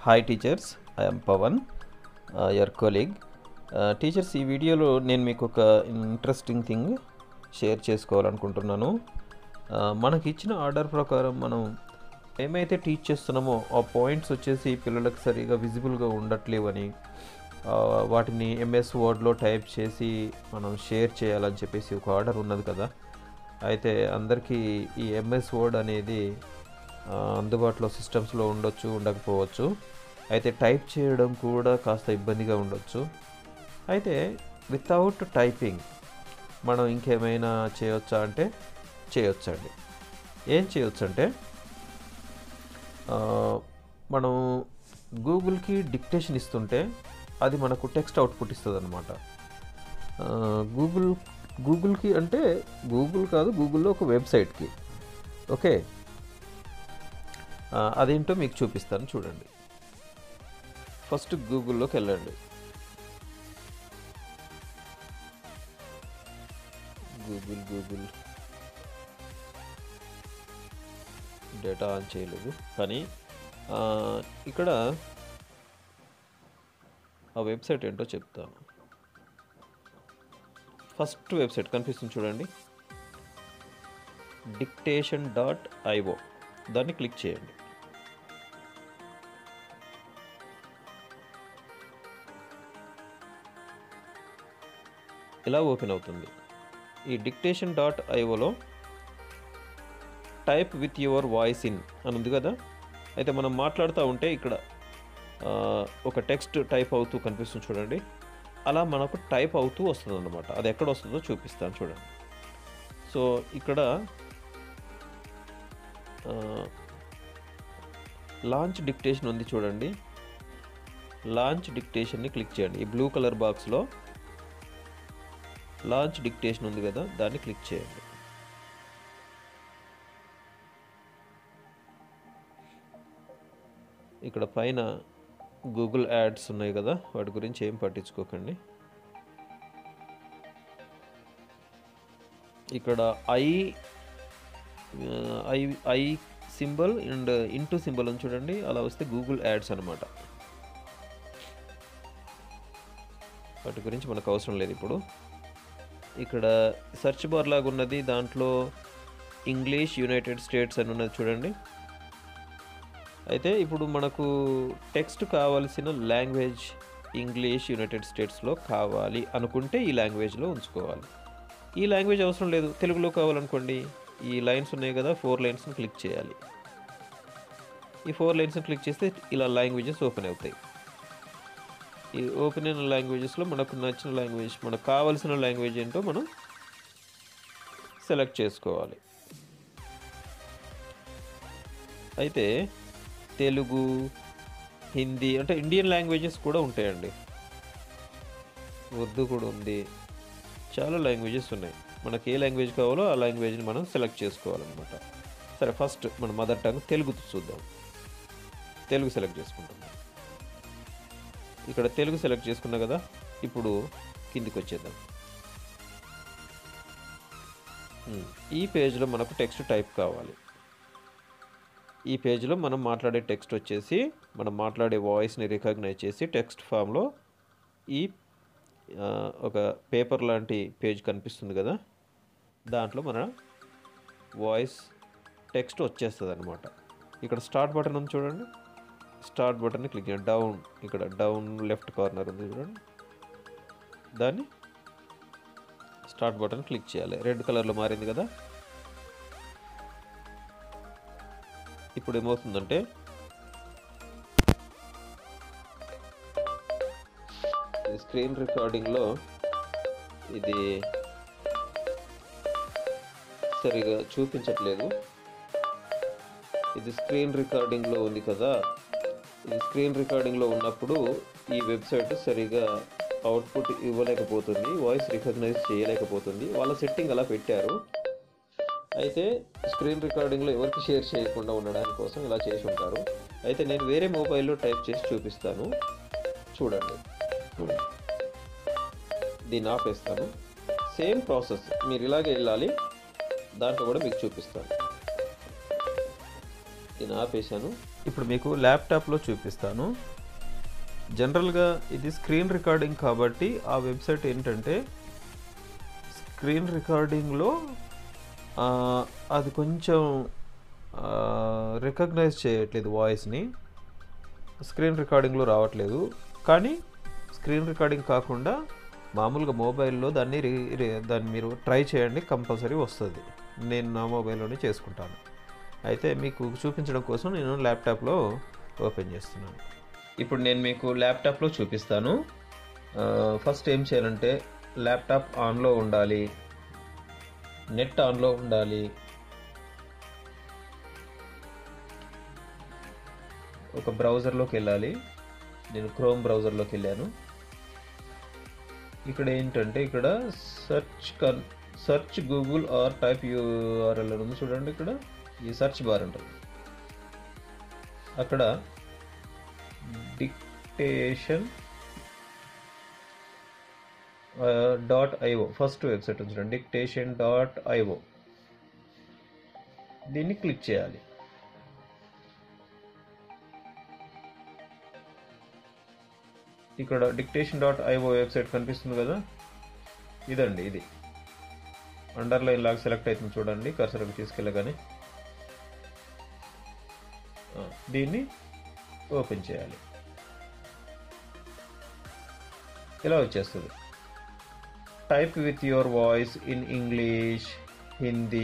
Hi teachers I'm Pavan your colleague teachers ఈ వీడియోలో నేను మీకు ఒక ఇంట్రెస్టింగ్ థింగ్ షేర్ చేసుకోవాలనుకుంటున్నాను Uh, మనకి ఇచ్చిన ఆర్డర్ ప్రకారం మనం ఏమైతే టీచ్ చేస్తున్నామో ఆ పాయింట్స్ వచ్చేసి పిల్లలకు సరిగా విజిబుల్గా ఉండట్లేవని uh, వాటిని ఎంఎస్ వర్డ్లో టైప్ చేసి మనం షేర్ చేయాలని చెప్పేసి ఒక ఆర్డర్ ఉన్నది కదా అయితే అందరికీ ఈ ఎంఎస్ వర్డ్ అనేది ఆ, అందుబాటులో సిస్టమ్స్లో ఉండొచ్చు ఉండకపోవచ్చు అయితే టైప్ చేయడం కూడా కాస్త ఇబ్బందిగా ఉండొచ్చు అయితే వితౌట్ టైపింగ్ మనం ఇంకేమైనా చేయొచ్చా అంటే చేయొచ్చండి ఏం చేయొచ్చు అంటే ఆ, మనం గూగుల్కి డిక్టేషన్ ఇస్తుంటే అది మనకు టెక్స్ట్ అవుట్పుట్ ఇస్తుంది అనమాట గూగుల్ గూగుల్కి అంటే గూగుల్ కాదు గూగుల్లో ఒక వెబ్సైట్కి ఓకే ఆ, అదేంటో మీకు చూపిస్తాను చూడండి ఫస్ట్ గూగుల్లోకి వెళ్ళండి గూగుల్ గూగుల్ డేటా ఆన్ చేయలేదు కానీ ఆ, ఇక్కడ ఆ వెబ్సైట్ ఏంటో చెప్తాను ఫస్ట్ వెబ్సైట్ కనిపిస్తుంది చూడండి డిక్టేషన్ డాట్ ఐఓ దాన్ని క్లిక్ చేయండి ఇలా ఓపెన్ అవుతుంది ఈ డిక్టేషన్ డాట్ ఐఓలో type with your voice in అని ఉంది కదా అయితే మనం మాట్లాడుతూ ఉంటే ఇక్కడ ఆ, ఒక టెక్స్ట్ టైప్ అవుతూ కనిపిస్తుంది చూడండి అలా మనకు టైప్ అవుతూ వస్తుంది అనమాట అది ఎక్కడ వస్తుందో చూపిస్తాను చూడండి సో ఇక్కడ లాంచ్ డిక్టేషన్ ఉంది చూడండి లాంచ్ డిక్టేషన్ని క్లిక్ చేయండి ఈ బ్లూ కలర్ బాక్స్లో లాంచ్ డిక్టేషన్ ఉంది కదా దాన్ని క్లిక్ చేయండి ఇక్కడ పైన గూగుల్ యాడ్స్ ఉన్నాయి కదా వాటి గురించి ఏం పట్టించుకోకండి ఇక్కడ I I I symbol and into symbol అని చూడండి అలా వస్తే గూగుల్ యాడ్స్ అనమాట వాటి గురించి మనకు అవసరం లేదు ఇప్పుడు ఇక్కడ సెర్చ్ బార్ లాగా ఉన్నది దాంట్లో ఇంగ్లీష్ యునైటెడ్ స్టేట్స్ అని ఉన్నది చూడండి అయితే ఇప్పుడు మనకు టెక్స్ట్ కావాల్సిన లాంగ్వేజ్ ఇంగ్లీష్ యునైటెడ్ స్టేట్స్లో కావాలి అనుకుంటే ఈ లాంగ్వేజ్లో ఉంచుకోవాలి ఈ లాంగ్వేజ్ అవసరం లేదు తెలుగులో కావాలనుకోండి ఈ లైన్స్ ఉన్నాయి కదా ఫోర్ లైన్స్ని క్లిక్ చేయాలి ఈ ఫోర్ లైన్స్ని క్లిక్ చేస్తే ఇలా లాంగ్వేజెస్ ఓపెన్ అవుతాయి ఈ ఓపెన్ అయిన లాంగ్వేజెస్లో మనకు నచ్చిన లాంగ్వేజ్ మనకు కావాల్సిన లాంగ్వేజ్ ఏంటో మనం సెలెక్ట్ చేసుకోవాలి అయితే తెలుగు హిందీ అంటే ఇండియన్ లాంగ్వేజెస్ కూడా ఉంటాయండి ఉర్దూ కూడా ఉంది చాలా లాంగ్వేజెస్ ఉన్నాయి మనకి ఏ లాంగ్వేజ్ కావాలో ఆ లాంగ్వేజ్ని మనం సెలెక్ట్ చేసుకోవాలన్నమాట సరే ఫస్ట్ మన మదర్ టంగ్ తెలుగు చూద్దాం తెలుగు సెలెక్ట్ చేసుకుంటున్నాం ఇక్కడ తెలుగు సెలెక్ట్ చేసుకున్నా కదా ఇప్పుడు కిందికి వచ్చేద్దాం ఉమ్, ఈ పేజ్లో మనకు టెక్స్ట్ టైప్ కావాలి ఈ పేజ్లో మనం మాట్లాడే టెక్స్ట్ వచ్చేసి మనం మాట్లాడే వాయిస్ని రికగ్నైజ్ చేసి టెక్స్ట్ ఫామ్లో ఈ ఆ, ఒక పేపర్ లాంటి పేజ్ కనిపిస్తుంది కదా దాంట్లో మన వాయిస్ టెక్స్ట్ వచ్చేస్తుంది అనమాట ఇక్కడ స్టార్ట్ బటన్ ఉంది చూడండి స్టార్ట్ బటన్ని క్లిక్ చేయండి డౌన్ ఇక్కడ డౌన్ లెఫ్ట్ కార్నర్ ఉంది చూడండి దాన్ని స్టార్ట్ బటన్ క్లిక్ చేయాలి రెడ్ కలర్లో మారింది కదా ఇప్పుడు ఏమవుతుందంటే ఈ స్క్రీన్ రికార్డింగ్లో ఇది సరిగా చూపించట్లేదు ఇది స్క్రీన్ రికార్డింగ్లో ఉంది కదా ఇది స్క్రీన్ రికార్డింగ్లో ఉన్నప్పుడు ఈ వెబ్సైట్ సరిగా అవుట్పుట్ ఇవ్వలేకపోతుంది వాయిస్ రికగ్నైజ్ చేయలేకపోతుంది వాళ్ళ సెట్టింగ్ అలా పెట్టారు అయితే స్క్రీన్ రికార్డింగ్లో ఎవరికి షేర్ చేయకుండా ఉండడానికి కోసం ఇలా చేసి ఉంటారు అయితే నేను వేరే మొబైల్లో టైప్ చేసి చూపిస్తాను చూడండి దీన్ని ఆపేస్తాను సేమ్ ప్రాసెస్ మీరు ఇలాగే వెళ్ళాలి దాంట్లో కూడా మీకు చూపిస్తాను దీన్ని ఆపేశాను ఇప్పుడు మీకు ల్యాప్టాప్లో చూపిస్తాను జనరల్గా ఇది స్క్రీన్ రికార్డింగ్ కాబట్టి ఆ వెబ్సైట్ ఏంటంటే స్క్రీన్ రికార్డింగ్లో ఆ, అది కొంచెం రికగ్నైజ్ చేయట్లేదు వాయిస్ని స్క్రీన్ రికార్డింగ్లో రావట్లేదు కానీ స్క్రీన్ రికార్డింగ్ కాకుండా మామూలుగా మొబైల్లో దాన్ని రి రి- దాన్ని మీరు ట్రై చేయండి కంపల్సరీ వస్తుంది నేను నా మొబైల్లోనే చేసుకుంటాను అయితే మీకు చూపించడం కోసం నేను ల్యాప్టాప్లో ఓపెన్ చేస్తున్నాను ఇప్పుడు నేను మీకు ల్యాప్టాప్లో చూపిస్తాను ఆ, ఫస్ట్ ఏం చేయాలంటే ల్యాప్టాప్ ఆన్లో ఉండాలి నెట్ ఆన్లో ఉండాలి ఒక బ్రౌజర్లోకి వెళ్ళాలి నేను క్రోమ్ బ్రౌజర్లోకి వెళ్ళాను ఇక్కడ ఏంటంటే ఇక్కడ సెర్చ్ కన్ search Google or type URL అని ఉంది చూడండి ఇక్కడ ఈ సెర్చ్ బార్ ఉంటుంది అక్కడ dictation dot IO first website ఉంది చూడండి డిక్టేషన్ డాట్ ఐఓ దీన్ని క్లిక్ చేయాలి ఇక్కడ డిక్టేషన్ డాట్ ఐఓ వెబ్సైట్ కనిపిస్తుంది కదా ఇదండి ఇది అండర్లైన్ లాగా సెలెక్ట్ అవుతుంది చూడండి కర్సర్కి తీసుకెళ్ళగానే ఆ, దీన్ని ఓపెన్ చేయాలి ఇలా వచ్చేస్తుంది type with your voice in English Hindi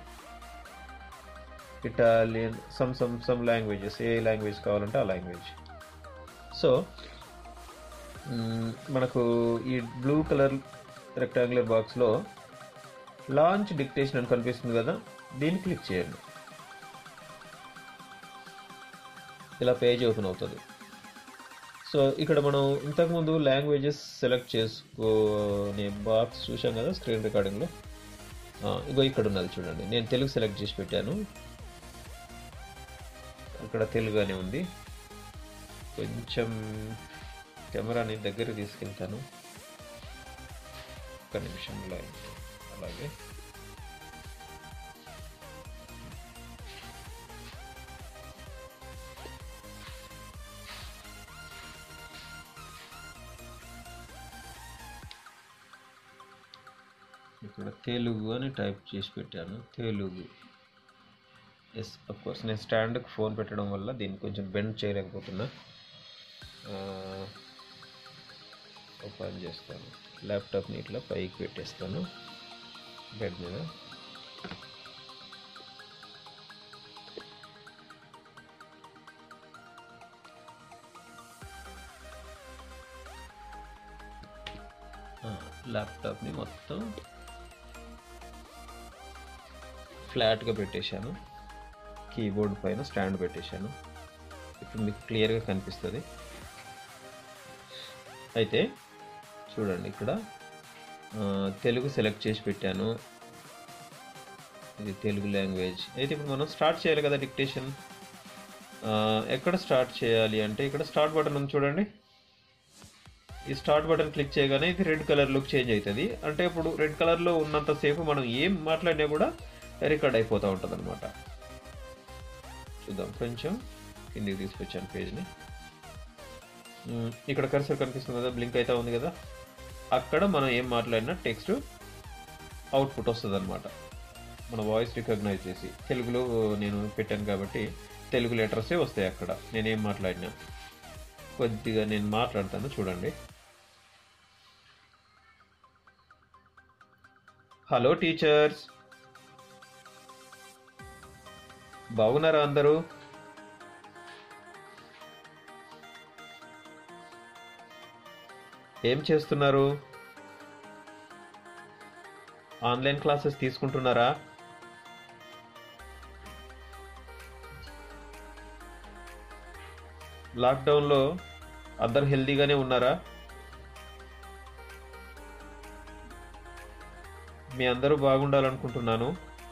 Italian some some some languages ఏ లాంగ్వేజ్ కావాలంటే ఆ లాంగ్వేజ్ సో మ్మ్, మనకు ఈ బ్లూ కలర్ రెక్టాంగులర్ బాక్స్లో లాంచ్ డిక్టేషన్ అని కనిపిస్తుంది కదా దీన్ని క్లిక్ చేయండి ఇలా పేజ్ ఓపెన్ అవుతుంది సో ఇక్కడ మనం ఇంతకుముందు లాంగ్వేజెస్ సెలెక్ట్ చేసుకునే బాక్స్ చూసాం కదా స్క్రీన్ రికార్డింగ్లో ఇగో ఇక్కడ ఉన్నది చూడండి నేను తెలుగు సెలెక్ట్ చేసి పెట్టాను ఇక్కడ తెలుగు అని ఉంది కొంచెం కెమెరాని దగ్గర తీసుకెళ్తాను ఒక్క నిమిషంలో అలాగే ఇక్కడ తెలుగు అని టైప్ చేసి పెట్టాను తెలుగు ఎస్ కోర్స్ నేను స్టాండ్కి ఫోన్ పెట్టడం వల్ల దీన్ని కొంచెం బెండ్ చేయలేకపోతున్నా ఓపెన్ చేస్తాను ల్యాప్టాప్ని ఇట్లా పైకి పెట్టేస్తాను బెడ్ మీద ఆ, ల్యాప్టాప్ని మొత్తం ఫ్లాట్గా పెట్టేశాను కీబోర్డ్ పైన స్టాండ్ పెట్టేశాను ఇప్పుడు మీకు క్లియర్గా కనిపిస్తుంది అయితే చూడండి ఇక్కడ ఆ, తెలుగు సెలెక్ట్ చేసి పెట్టాను ఇది తెలుగు లాంగ్వేజ్ అయితే ఇప్పుడు మనం స్టార్ట్ చేయాలి కదా డిక్టేషన్ ఎక్కడ స్టార్ట్ చేయాలి అంటే ఇక్కడ స్టార్ట్ బటన్ ఉంది చూడండి ఈ స్టార్ట్ బటన్ క్లిక్ చేయగానే ఇది రెడ్ కలర్ లుక్ చేంజ్ అవుతుంది అంటే ఇప్పుడు రెడ్ కలర్లో ఉన్నంతసేపు మనం ఏం మాట్లాడినా కూడా రికార్డ్ అయిపోతూ ఉంటుంది అనమాట చూద్దాం కొంచెం కిందికి తీసుకొచ్చాను పేజ్ని మ్మ్, ఇక్కడ కర్సర్ కనిపిస్తుంది కదా బ్లింక్ అయితే ఉంది కదా అక్కడ మనం ఏం మాట్లాడినా టెక్స్ట్ అవుట్పుట్ వస్తుంది అనమాట మన వాయిస్ రికగ్నైజ్ చేసి తెలుగులో నేను పెట్టాను కాబట్టి తెలుగు లెటర్సే వస్తాయి అక్కడ నేనేం మాట్లాడినా కొద్దిగా నేను మాట్లాడతాను చూడండి హలో టీచర్స్ బాగున్నారా అందరూ ఏం చేస్తున్నారు ఆన్లైన్ క్లాసెస్ తీసుకుంటున్నారా లాక్డౌన్లో అందరు హెల్దీగానే ఉన్నారా మీ అందరూ బాగుండాలనుకుంటున్నాను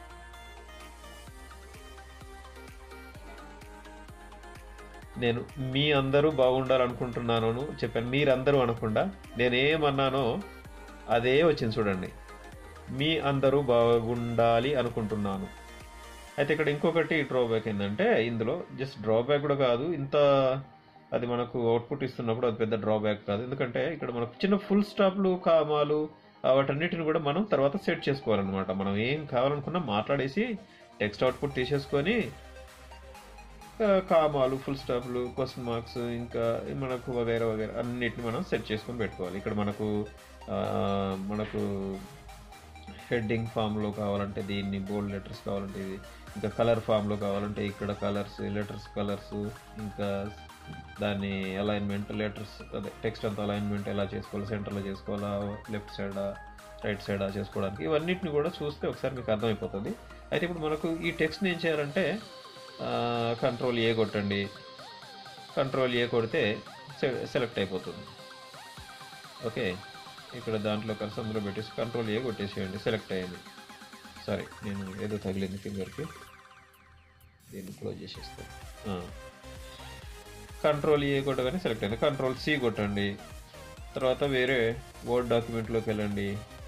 నేను మీ అందరూ బాగుండాలనుకుంటున్నాను చెప్పాను మీరందరూ అనకుండా నేనేమన్నానో అదే వచ్చింది చూడండి మీ అందరూ బాగుండాలి అనుకుంటున్నాను అయితే ఇక్కడ ఇంకొకటి డ్రాబ్యాక్ ఏంటంటే ఇందులో జస్ట్ డ్రాబ్యాక్ కూడా కాదు ఇంత అది మనకు అవుట్పుట్ ఇస్తున్నప్పుడు అది పెద్ద డ్రాబ్యాక్ కాదు ఎందుకంటే ఇక్కడ మనకు చిన్న ఫుల్ స్టాప్లు కామాలు ఆ వాటన్నిటిని కూడా మనం తర్వాత సెట్ చేసుకోవాలన్నమాట మనం ఏం కావాలనుకున్నా మాట్లాడేసి టెక్స్ట్ అవుట్పుట్ తీసేసుకొని ఆ, కామాలు ఫుల్ స్టాప్లు క్వశ్చన్ మార్క్స్ ఇంకా మనకు వగైరా వగైరా అన్నిటిని మనం సెట్ చేసుకొని పెట్టుకోవాలి ఇక్కడ మనకు ఆ, మనకు హెడ్డింగ్ ఫామ్లో కావాలంటే దీన్ని బోల్డ్ లెటర్స్ కావాలంటే ఇది ఇంకా కలర్ ఫామ్లో కావాలంటే ఇక్కడ కలర్స్ లెటర్స్ కలర్స్ ఇంకా దాన్ని అలైన్మెంట్ లెటర్స్ అదే టెక్స్ట్ అంతా అలైన్మెంట్ ఎలా చేసుకోవాలి సెంటర్లో చేసుకోవాలా లెఫ్ట్ సైడా రైట్ సైడా చేసుకోవడానికి ఇవన్నిటిని కూడా చూస్తే ఒకసారి మీకు అర్థమైపోతుంది అయితే ఇప్పుడు మనకు ఈ టెక్స్ట్ని ఏం చేయాలంటే కంట్రోల్ ఏ కొట్టండి కంట్రోల్ ఏ కొడితే సెలెక్ట్ అయిపోతుంది ఓకే ఇక్కడ దాంట్లో కలిసి అందులో పెట్టేసి కంట్రోల్ ఏ కొట్టేసేయండి సెలెక్ట్ అయ్యింది సారీ నేను ఏదో తగిలింది ఫింగర్కి దీన్ని క్లోజ్ చేసేస్తాను కంట్రోల్ ఏ కొట్టగానే సెలెక్ట్ అయింది కంట్రోల్ సి కొట్టండి తర్వాత వేరే వర్డ్ డాక్యుమెంట్లోకి వెళ్ళండి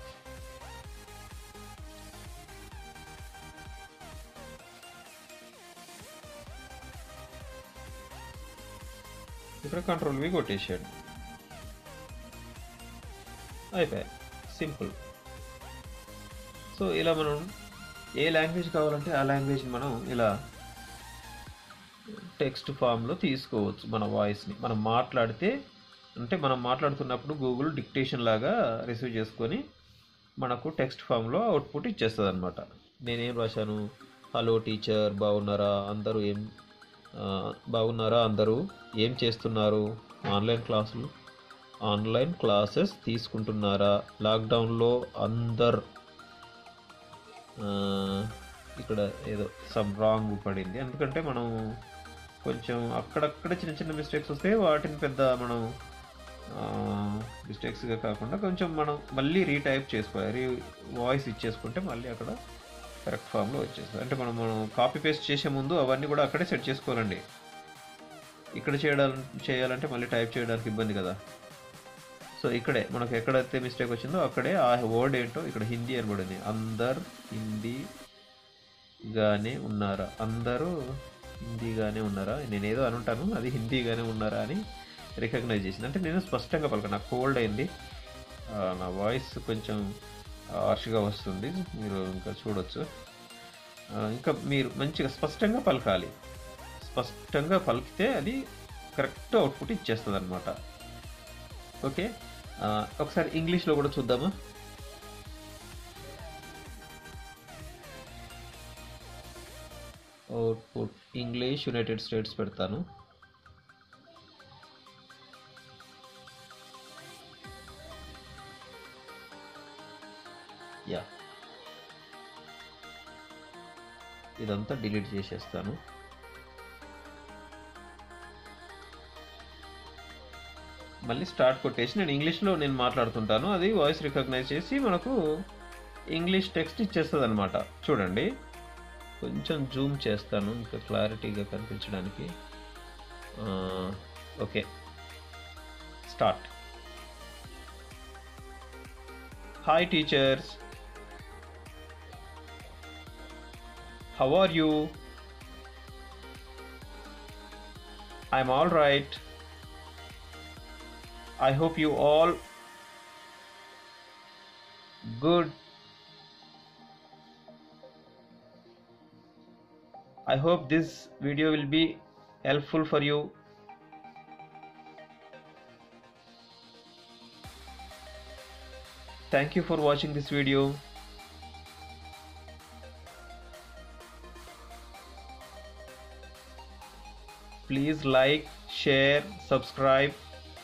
ఇక్కడ కంట్రోల్ వి కొట్టేసాడు అయిపోయాయి సింపుల్ సో ఇలా మనం ఏ లాంగ్వేజ్ కావాలంటే ఆ లాంగ్వేజ్ మనం ఇలా టెక్స్ట్ ఫామ్లో తీసుకోవచ్చు మన వాయిస్ని మనం మాట్లాడితే అంటే మనం మాట్లాడుతున్నప్పుడు గూగుల్ డిక్టేషన్ లాగా రిసీవ్ చేసుకొని మనకు టెక్స్ట్ ఫామ్లో అవుట్పుట్ ఇచ్చేస్తుంది అనమాట నేనేం రాశాను హలో టీచర్ బాగున్నారా అందరూ ఏం ఆ, బాగున్నారా అందరూ ఏం చేస్తున్నారు ఆన్లైన్ క్లాసులు ఆన్లైన్ క్లాసెస్ తీసుకుంటున్నారా లాక్డౌన్లో అందరు ఆ, ఇక్కడ ఏదో సమ్ రాంగ్ పడింది ఎందుకంటే మనం కొంచెం అక్కడక్కడ చిన్న చిన్న మిస్టేక్స్ వస్తే వాటిని పెద్ద మనం మిస్టేక్స్గా కాకుండా కొంచెం మనం మళ్ళీ రీటైప్ చేసుకోవాలి రీ వాయిస్ ఇచ్చేసుకుంటే మళ్ళీ అక్కడ కరెక్ట్ ఫామ్లో వచ్చేస్తుంది అంటే మనం మనం కాపీ పేస్ట్ చేసే ముందు అవన్నీ కూడా అక్కడే సెట్ చేసుకోవాలండి ఇక్కడ చేయడం చేయాలంటే మళ్ళీ టైప్ చేయడానికి ఇబ్బంది కదా సో ఇక్కడే మనకు ఎక్కడైతే మిస్టేక్ వచ్చిందో అక్కడే ఆ వర్డ్ ఏంటో ఇక్కడ హిందీ అని పడింది అందరు హిందీగానే ఉన్నారా అందరూ హిందీగానే ఉన్నారా నేను ఏదో అనుంటాను అది హిందీగానే ఉన్నారా అని రికగ్నైజ్ చేసింది అంటే నేను స్పష్టంగా పలక నాకు కోల్డ్ అయింది ఆ, నా వాయిస్ కొంచెం హార్ష్గా వస్తుంది మీరు ఇంకా చూడొచ్చు ఆ, ఇంకా మీరు మంచిగా స్పష్టంగా పలకాలి స్పష్టంగా పలికితే అది కరెక్ట్ అవుట్పుట్ ఇచ్చేస్తుంది అనమాట ఓకే ఆ, ఒకసారి ఇంగ్లీష్లో కూడా చూద్దామా అవుట్పుట్ ఇంగ్లీష్ యునైటెడ్ స్టేట్స్ పెడతాను యా ఇదంతా డిలీట్ చేసేస్తాను మళ్ళీ స్టార్ట్ కొట్టేసి నేను ఇంగ్లీష్లో నేను మాట్లాడుతుంటాను అది వాయిస్ రికగ్నైజ్ చేసి మనకు ఇంగ్లీష్ టెక్స్ట్ ఇచ్చేస్తుంది అనమాట చూడండి కొంచెం జూమ్ చేస్తాను ఇంకా క్లారిటీగా కనిపించడానికి ఆ, okay start hi teachers how are you I'm all right I hope you all good. I hope this video will be helpful for you. Thank you for watching this video. Please like, share, subscribe.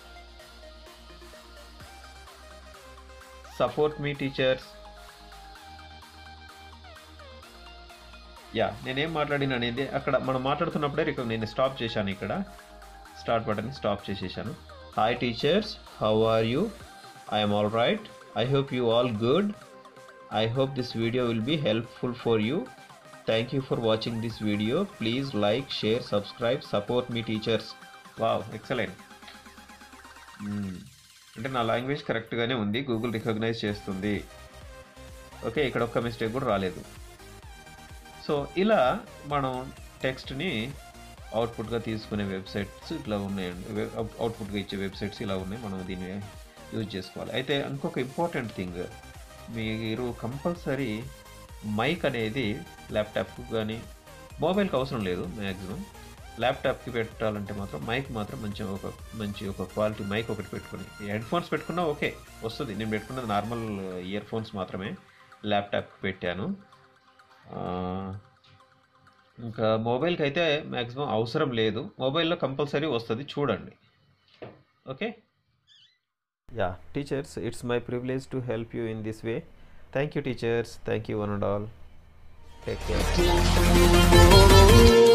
Support మీ teachers yeah నేనేం మాట్లాడినా అనేది అక్కడ మనం మాట్లాడుతున్నప్పుడే రిక నేను stop చేశాను ఇక్కడ start button stop చేసేసాను hi teachers how are you I'm all right I hope you all good I hope this video will be helpful for you thank you for watching this video please like share subscribe support మీ teachers wow excellent అంటే నా language కరెక్ట్గానే ఉంది Google recognise చేస్తుంది okay ఇక్కడ ఒక్క mistake కూడా రాలేదు సో ఇలా మనం టెక్స్ట్ని అవుట్పుట్గా తీసుకునే వెబ్సైట్స్ ఇట్లా ఉన్నాయండి వె- అవుట్- అవుట్పుట్గా ఇచ్చే వెబ్సైట్స్ ఇలా ఉన్నాయి మనం దీన్ని యూజ్ చేసుకోవాలి అయితే ఇంకొక ఇంపార్టెంట్ థింగ్ మీరు కంపల్సరీ మైక్ అనేది ల్యాప్టాప్కి కానీ మొబైల్కి అవసరం లేదు మ్యాక్సిమం ల్యాప్టాప్కి పెట్టాలంటే మాత్రం మైక్ మాత్రం మంచి ఒక మంచి ఒక క్వాలిటీ మైక్ ఒకటి పెట్టుకుని హెడ్ ఫోన్స్ పెట్టుకున్నా ఓకే వస్తుంది నేను పెట్టుకున్నది నార్మల్ ఇయర్ ఫోన్స్ మాత్రమే ల్యాప్టాప్కి పెట్టాను ఆ, ఇంకా మొబైల్కి అయితే మ్యాక్సిమం అవసరం లేదు మొబైల్లో కంపల్సరీ వస్తుంది చూడండి okay yeah teachers it's my privilege to help you in this way thank you teachers thank you one and all take care